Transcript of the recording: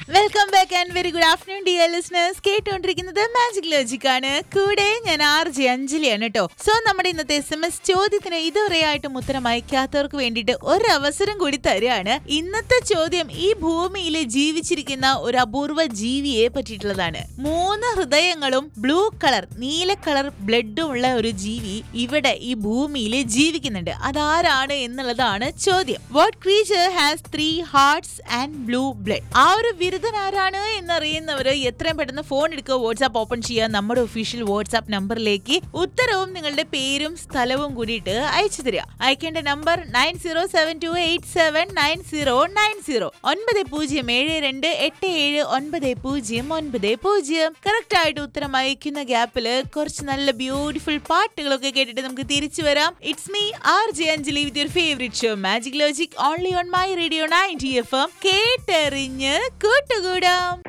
welcome back and very good afternoon dear listeners കേട്ടുകൊണ്ടിരിക്കുന്നത് magic logic ആണ് കൂടെ ഞാൻ ആർ ജെ അഞ്ജലിയാണ് കേട്ടോ സോ നമ്മുടെ ഇന്നത്തെ എസ് എം എസ് ചോദ്യത്തിന് ഇതുവരെയായിട്ടും ഉത്തരം അയക്കാത്തവർക്ക് വേണ്ടിയിട്ട് ഒരു അവസരം കൂടി തരികയാണ് ഇന്നത്തെ ചോദ്യം ഈ ഭൂമിയിൽ ജീവിച്ചിരിക്കുന്ന ഒരു അപൂർവ ജീവിയെ പറ്റിയിട്ടുള്ളതാണ് മൂന്ന് ഹൃദയങ്ങളും ബ്ലൂ കളർ നീല കളർ ബ്ലഡും ഉള്ള ഒരു ജീവി ഇവിടെ ഈ ഭൂമിയിൽ ജീവിക്കുന്നുണ്ട് അതാരാണ് എന്നുള്ളതാണ് ചോദ്യം what creature has three hearts and blue blood ആ ഒരു ബിരുദൻ ആരാണ് എന്നറിയുന്നവര് എത്രയും പെട്ടെന്ന് ഫോൺ എടുക്കുക വാട്സാപ്പ് ഓപ്പൺ ചെയ്യുക നമ്മുടെ ഒഫീഷ്യൽ വാട്സാപ്പ് നമ്പറിലേക്ക് ഉത്തരവും നിങ്ങളുടെ പേരും സ്ഥലവും കൂടിയിട്ട് അയച്ചു തരിക അയക്കേണ്ട number nine zero seven two eight seven nine zero nine zero ഒൻപത് പൂജ്യം ഏഴ് രണ്ട് എട്ട് ഏഴ് ഒൻപത് പൂജ്യം ഒൻപത് പൂജ്യം കറക്റ്റ് ആയിട്ട് ഉത്തരം അയക്കുന്ന ഗ്യാപ്പില് കുറച്ച് നല്ല ബ്യൂട്ടിഫുൾ പാട്ടുകളൊക്കെ കേട്ടിട്ട് നമുക്ക് തിരിച്ചു വരാം it's me R J Anjali with your favourite show magic logic only on my radio ninety F M കേട്ടെറിഞ്ഞ് കൂട്ടുകൂടാം